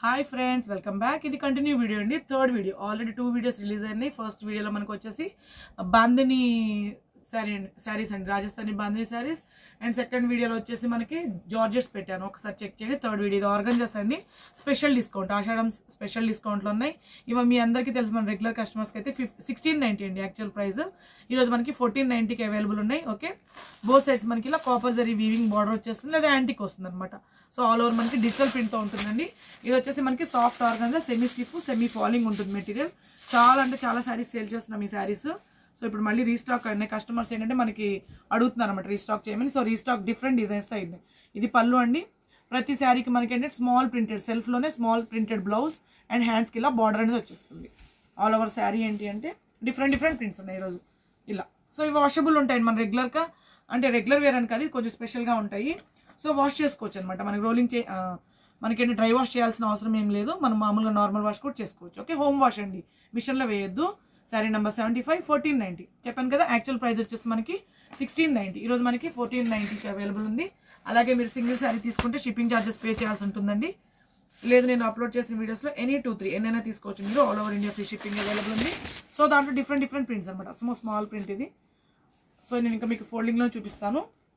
hi friends welcome back ఇది continue video అండి third video already two videos release అయినాయి first వీడియోలో మనకు వచ్చేసి బాందిని శారీ అండి శారీస్ అండి రాజస్థానీ బాందిని శారీస్ అండ్ సెకండ్ వీడియోలో వచ్చేసి మనకి జార్జెట్స్ పెట్టాను ఒకసారి చెక్ చేయండి థర్డ్ వీడియో ఇది ఆర్గంజాస్ అండి స్పెషల్ డిస్కౌంట్ ఆషాఢం స్పెషల్ డిస్కౌంట్లో ఉన్నాయి ఇవి మీ అందరికీ తెలుసు మన రెగ్యులర్ కస్టమర్స్కి అయితే ఫిఫ్ సిక్స్టీన్ నైంటీ అండి యాక్చువల్ ప్రైస్ ఈరోజు మనకి ఫోర్టీన్ నైంటీకి అవైలబుల్ ఉన్నాయి ఓకే బోత్ సైడ్స్ మనకి ఇలా కాపర్ జరీ వీవింగ్ బార్డర్ వచ్చేస్తుంది లేదా యాంటిక్ వస్తుంది అనమాట సో ఆల్ ఓవర్ మనకి డిజిటల్ ప్రింట్తో ఉంటుందండి ఇది వచ్చేసి మనకి soft organza semi stiff semi falling ఉంటుంది మెటీరియల్ చాలా అంటే చాలా శారీస్ సేల్ చేస్తున్నాం ఈ శారీస్ సో ఇప్పుడు మళ్ళీ రీస్టాక్ అయినాయి కస్టమర్స్ ఏంటంటే మనకి అడుగుతున్నారు అనమాట రీస్టాక్ చేయమని సో రీస్టాక్ డిఫరెంట్ డిజైన్స్తో అయినాయి ఇది పళ్ళు అండి ప్రతి శారీకి మనకి ఏంటంటే స్మాల్ ప్రింటెడ్ సెల్ఫ్లోనే స్మాల్ ప్రింటెడ్ బ్లౌజ్ అండ్ హ్యాండ్స్కి ఇలా బార్డర్ అనేది వచ్చేస్తుంది ఆల్ ఓవర్ శారీ ఏంటి అంటే డిఫరెంట్ డిఫరెంట్ ప్రింట్స్ ఉన్నాయి ఈరోజు ఇలా సో ఇవి వాషబుల్ ఉంటాయి మన రెగ్యులర్గా అంటే రెగ్యులర్ వేర్ అని కాదు ఇది కొంచెం స్పెషల్గా ఉంటాయి సో వాష్ చేసుకోవచ్చు అనమాట మనకి రోలింగ్ చే ఆ, మనకేంటి డ్రై వాష్ చేయాల్సిన అవసరం ఏం లేదు మనం మామూలుగా నార్మల్ వాష్ కూడా చేసుకోవచ్చు ఓకే హోమ్ వాష్ అండి మిషన్లో వేయొద్దు sari number seventy five fourteen ninety చెప్పాను కదా యాక్చువల్ ప్రైస్ వచ్చేసి మనకి సిక్స్టీన్ నైంటీ ఈరోజు మనకి ఫోర్టీన్ నైంటీకి అవైలబుల్ ఉంది అలాగే మీరు సింగిల్ శారీ తీసుకుంటే షిప్పింగ్ ఛార్జెస్ పే చేయాల్సి ఉంటుందండి లేదు నేను అప్లోడ్ చేసిన వీడియోస్లో ఎనీ టూ త్రీ ఎన్నైనా తీసుకోవచ్చు మీరు all over India free shipping available ఉంది సో దాంట్లో డిఫరెంట్ డిఫరెంట్ ప్రింట్స్ అనమాట స్మో స్మాల్ ప్రింట్ ఇది సో నేను ఇంకా మీకు ఫోల్డింగ్లో చూపిస్తాను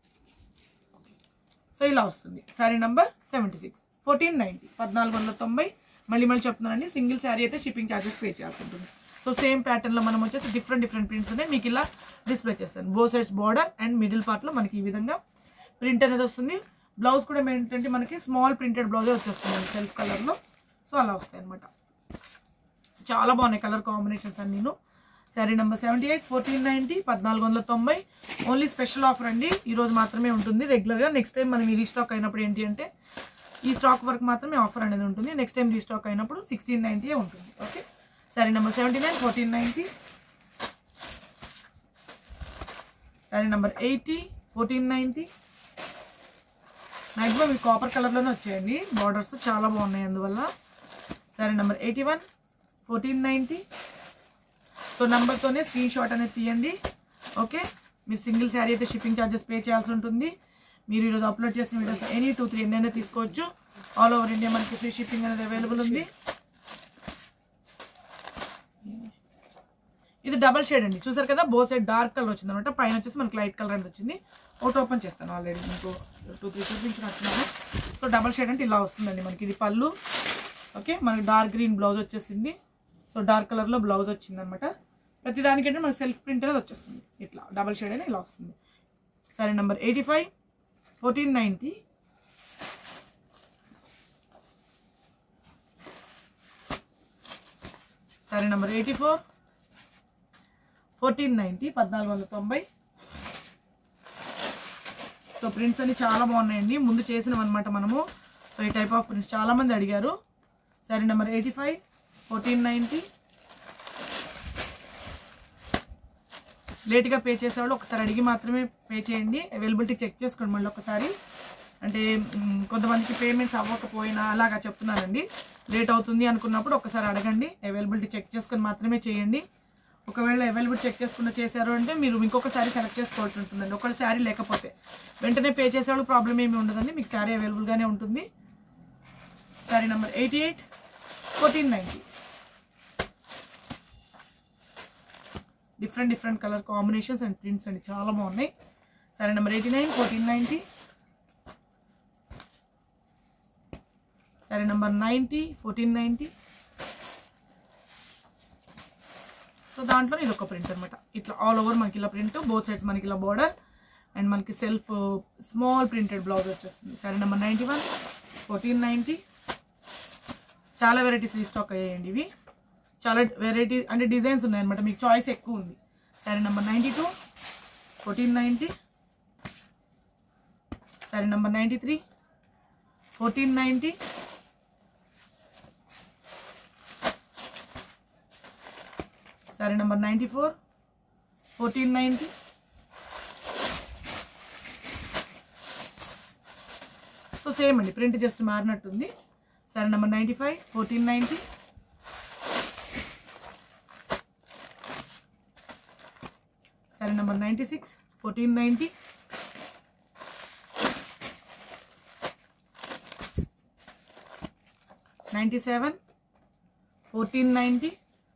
సో ఇలా వస్తుంది sari number seventy six fourteen ninety పద్నాలుగు వందల తొంభై మళ్ళీ మళ్ళీ చెప్తున్నానండి సింగిల్ శారీ అయితే షిప్పింగ్ ఛార్జెస్ పే చేయాల్సి ఉంటుంది సో సేమ్ ప్యాటర్న్లో మనం వచ్చేసి డిఫరెంట్ డిఫరెంట్ ప్రింట్స్ ఉన్నాయి మీకు ఇలా డిస్ప్లే చేస్తాను both sides border and middle పార్ట్లో మనకి ఈ విధంగా ప్రింట్ అనేది వస్తుంది బ్లౌజ్ కూడా ఏంటంటే మనకి స్మాల్ ప్రింటెడ్ బ్లౌజే వచ్చేస్తుంది సెల్ఫ్ కలర్లో సో అలా వస్తాయి అనమాట సో చాలా బాగున్నాయి కలర్ కాంబినేషన్స్ అన్ని నేను sari number seventy eight fourteen ninety పద్నాలుగు వందల తొంభై ఓన్లీ స్పెషల్ ఆఫర్ అండి ఈ రోజు మాత్రమే ఉంటుంది రెగ్యులర్గా నెక్స్ట్ టైం మనం ఈ రీస్టాక్ అయినప్పుడు ఏంటి అంటే ఈ స్టాక్ వరకు మాత్రమే ఆఫర్ అనేది ఉంటుంది నెక్స్ట్ టైం రీస్టాక్ అయినప్పుడు సిక్స్టీన్ నైంటీ ఉంటుంది okay sari number seventy nine fourteen ninety sari number eighty fourteen ninety maximum ఈ కాపర్ కలర్లోనే వచ్చాయండి బార్డర్స్ చాలా బాగున్నాయి అందువల్ల సరే number eighty one fourteen ninety so నెంబర్తోనే స్క్రీన్ షాట్ అనేది తీయండి ఓకే మీరు సింగిల్ శారీ అయితే షిప్పింగ్ ఛార్జెస్ పే చేయాల్సి ఉంటుంది మీరు ఈరోజు అప్లోడ్ చేసిన వీడియోస్ ఎనీ టూ త్రీ ఎన్నైనా తీసుకోవచ్చు ఆల్ ఓవర్ ఇండియా మనకి ఫ్రీ షిప్పింగ్ అనేది అవైలబుల్ ఉంది ఇది డబల్ షేడ్ అండి చూసారు కదా బో సైడ్ డార్క్ కలర్ వచ్చింది అనమాట పైన వచ్చేసి మనకి లైట్ కలర్ అనేది వచ్చింది ఒకటి ఓపెన్ చేస్తాను ఆల్రెడీ మీకు టూ త్రీ చూపించినట్టున్నాను సో డబల్ షేడ్ అంటే ఇలా వస్తుందండి మనకి ఇది పళ్ళు ఓకే మనకి డార్క్ గ్రీన్ బ్లౌజ్ వచ్చేసింది సో డార్క్ కలర్లో బ్లౌజ్ వచ్చింది అనమాట ప్రతి దానికంటే మన సెల్ఫ్ ప్రింట్ అనేది వచ్చేస్తుంది ఇట్లా డబల్ షేడ్ అనేది ఇలా వస్తుంది సరే number eighty five fourteen ninety సరే number eighty four fourteen ninety పద్నాలుగు వందల తొంభై సో ప్రింట్స్ అన్ని చాలా బాగున్నాయండి ముందు చేసినవి అనమాట మనము సో ఈ టైప్ ఆఫ్ ప్రింట్స్ చాలా మంది అడిగారు సరే number eighty five fourteen ninety లేట్గా పే చేసేవాళ్ళు ఒకసారి అడిగి మాత్రమే పే చేయండి అవైలబిలిటీ చెక్ చేసుకోండి మళ్ళీ ఒకసారి అంటే మ్, కొంతమందికి పేమెంట్స్ అవ్వకపోయినా అలాగా చెప్తున్నానండి లేట్ అవుతుంది అనుకున్నప్పుడు ఒకసారి అడగండి అవైలబిలిటీ చెక్ చేసుకొని మాత్రమే చేయండి ఒకవేళ అవైలబిలిటీ చెక్ చేసుకున్న చేశారు అంటే మీరు ఇంకొక శారీ సెలెక్ట్ చేసుకోవాల్సి ఉంటుందండి ఒక శారీ లేకపోతే వెంటనే పే చేసేవాళ్ళు ప్రాబ్లం ఏమి ఉండదండి మీకు శారీ అవైలబుల్గానే ఉంటుంది sari number eighty eight fourteen ninety different different colour combinations and prints అండి చాలా బాగున్నాయి సరే number eighty nine fourteen ninety సరే number ninety fourteen ninety so దాంట్లో ఇది ఒక ప్రింట్ అనమాట ఇట్లా ఆల్ ఓవర్ మనకి ఇలా ప్రింట్ బోత్ సైడ్స్ మనకి ఇలా బార్డర్ అండ్ మనకి సెల్ఫ్ స్మాల్ ప్రింటెడ్ బ్లౌజ్ వచ్చేస్తుంది సరే number ninety one fourteen ninety చాలా వెరైటీస్ రీస్టాక్ అయ్యాయండి ఇవి చాలా వెరైటీ అంటే డిజైన్స్ ఉన్నాయన్నమాట మీకు చాయిస్ ఎక్కువ ఉంది సరే number ninety two fourteen ninety సరే number ninety three fourteen ninety సరే number ninety four fourteen ninety so same అండి ప్రింట్ జస్ట్ మారినట్టుంది సరే number ninety five fourteen ninety సరే number ninety six fourteen ninety ninety seven fourteen ninety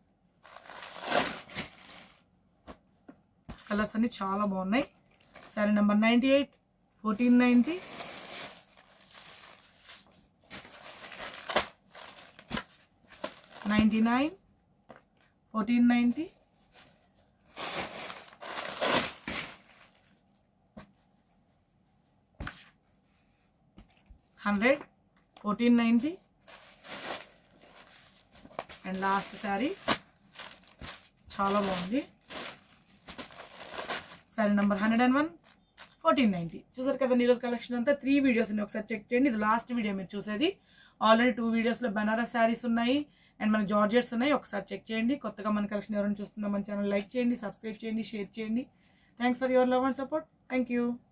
colours అన్ని చాలా బాగున్నాయి sari number ninety eight fourteen ninety ninety nine fourteen ninety hundred fourteen ninety and last sari చాలా బాగుంది sari number hundred and one fourteen ninety చూసారు కదా ఈరోజు collection అంతా three videos ఉన్నాయి ఒకసారి చెక్ చేయండి ఇది లాస్ట్ వీడియో మీరు చూసేది ఆల్రెడీ టూ వీడియోస్లో బనారస్ శారీస్ ఉన్నాయి అండ్ మన జార్జెట్స్ ఉన్నాయి ఒకసారి చెక్ చేయండి కొత్తగా మన కలెక్షన్ ఎవరైనా చూస్తున్నా మన ఛానల్ లైక్ చేయండి సబ్స్క్రైబ్ చేయండి షేర్ చేయండి thanks for your love and support thank you